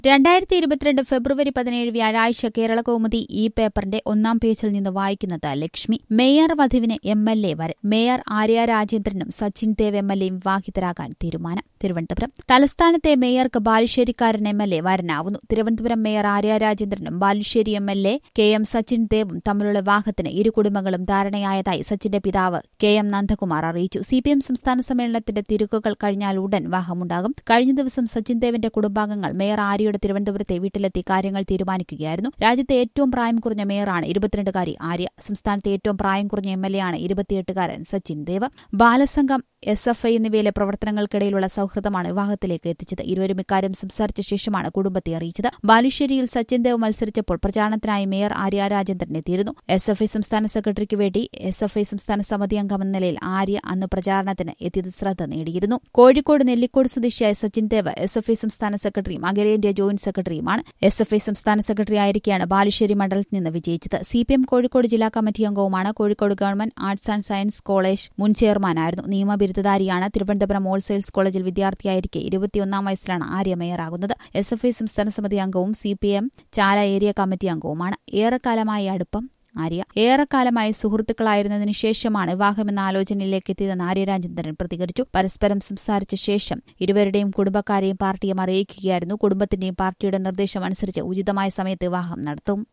രണ്ടായിരത്തി ഇരുപത്തിരണ്ട് ഫെബ്രുവരി പതിനേഴ് വ്യാഴാഴ്ച കേരള കൗമുദി ഈ പേപ്പറിന്റെ ഒന്നാം പേജിൽ നിന്ന് വായിക്കുന്നത് ലക്ഷ്മി മേയർ വധുവിന് എം എൽ എ വരൻ മേയർ ആര്യ രാജേന്ദ്രനും സച്ചിൻ ദേവ് എം എൽ എയും വിവാഹിതരാകാൻ തീരുമാനം തിരുവനന്തപുരം തലസ്ഥാനത്തെ മേയർക്ക് ബാലുശ്ശേരിക്കാരൻ എം എൽ എ വരനാവുന്നു തിരുവനന്തപുരം മേയർ ആര്യ രാജേന്ദ്രനും Balussery M L A K M Sachin ദേവും തമ്മിലുള്ള വിവാഹത്തിന് ഇരു കുടുംബങ്ങളും ധാരണയായതായി സച്ചിന്റെ പിതാവ് കെ എം നന്ദകുമാർ അറിയിച്ചു സി പി എം സംസ്ഥാന സമ്മേളനത്തിന്റെ തിരുക്കുകൾ കഴിഞ്ഞാൽ ഉടൻ വിവാഹമുണ്ടാകും കഴിഞ്ഞ ദിവസം സച്ചിൻ ദേവിന്റെ കുടുംബാംഗങ്ങൾ മേയർ ആര്യയുടെ തിരുവനന്തപുരത്തെ വീട്ടിലെത്തി കാര്യങ്ങൾ തീരുമാനിക്കുകയായിരുന്നു രാജ്യത്തെ ഏറ്റവും പ്രായം കുറഞ്ഞ മേയറാണ് ഇരുപത്തിരണ്ടുകാരി ആര്യ സംസ്ഥാനത്തെ ഏറ്റവും പ്രായം കുറഞ്ഞ എം എൽ എ ആണ് ഇരുപത്തിയെട്ടുകാരൻ Sachin Dev Balasangham S F I എന്നിവയിലെ പ്രവർത്തനങ്ങൾക്കിടയിലുള്ള സൌഹൃദമാണ് വിവാഹത്തിലേക്ക് എത്തിച്ചത് ഇരുവരും ഇക്കാര്യം സംസാരിച്ച ശേഷമാണ് കുടുംബത്തെ അറിയിച്ചത് ബാലുശ്ശേരിയിൽ സച്ചിൻ ദേവ് മത്സരിച്ചപ്പോൾ പ്രചാരണത്തിനായി മേയർ ആര്യ രാജേന്ദ്രൻ എത്തിയിരുന്നു എസ് എഫ് ഐ സംസ്ഥാന സെക്രട്ടറിക്ക് വേണ്ടി എസ് എഫ് ഐ സംസ്ഥാന സമിതി അംഗമെന്ന നിലയിൽ ആര്യ അന്ന് പ്രചാരണത്തിന് എത്തിയത് ശ്രദ്ധ നേടിയിരുന്നു കോഴിക്കോട് നെല്ലിക്കോട് സ്വദേശിയായ Sachin Dev S F I സംസ്ഥാന സെക്രട്ടറിയും അഖിലേന്ത്യാ ജോയിന്റ് സെക്രട്ടറിയുമാണ് എസ് എഫ് ഐ സംസ്ഥാന സെക്രട്ടറി ആയിരിക്കെയാണ് ബാലുശ്ശേരി മണ്ഡലത്തിൽ നിന്ന് വിജയിച്ചത് സി പി എം കോഴിക്കോട് ജില്ലാ കമ്മിറ്റി അംഗവുമാണ് Kozhikode government arts and science college മുൻ ചെയർമാനായിരുന്നു നിയമബിരുദധാരിയാണ് തിരുവനന്തപുരം ഓൾസെയിൽസ് കോളേജിൽ വിദ്യാർത്ഥിയായിരിക്കെ ഇരുപത്തിയൊന്നാം വയസ്സിലാണ് ആര്യ മേയറാകുന്നത് എസ് എഫ് ഐ സംസ്ഥാന സമിതി അംഗവും C P M Chala area committee അംഗവുമാണ് ഏറെക്കാലമായി അടുപ്പം ആര്യ ഏറെക്കാലമായി സുഹൃത്തുക്കളായിരുന്നതിനു ശേഷമാണ് വിവാഹമെന്ന ആലോചനയിലേക്ക് എത്തിയതെന്ന് ആര്യ രാജേന്ദ്രൻ പ്രതികരിച്ചു പരസ്പരം സംസാരിച്ച ശേഷം ഇരുവരുടെയും കുടുംബക്കാരെയും പാർട്ടിയും അറിയിക്കുകയായിരുന്നു കുടുംബത്തിന്റെയും പാർട്ടിയുടെ നിർദ്ദേശം അനുസരിച്ച് ഉചിതമായ സമയത്ത് വിവാഹം നടത്തും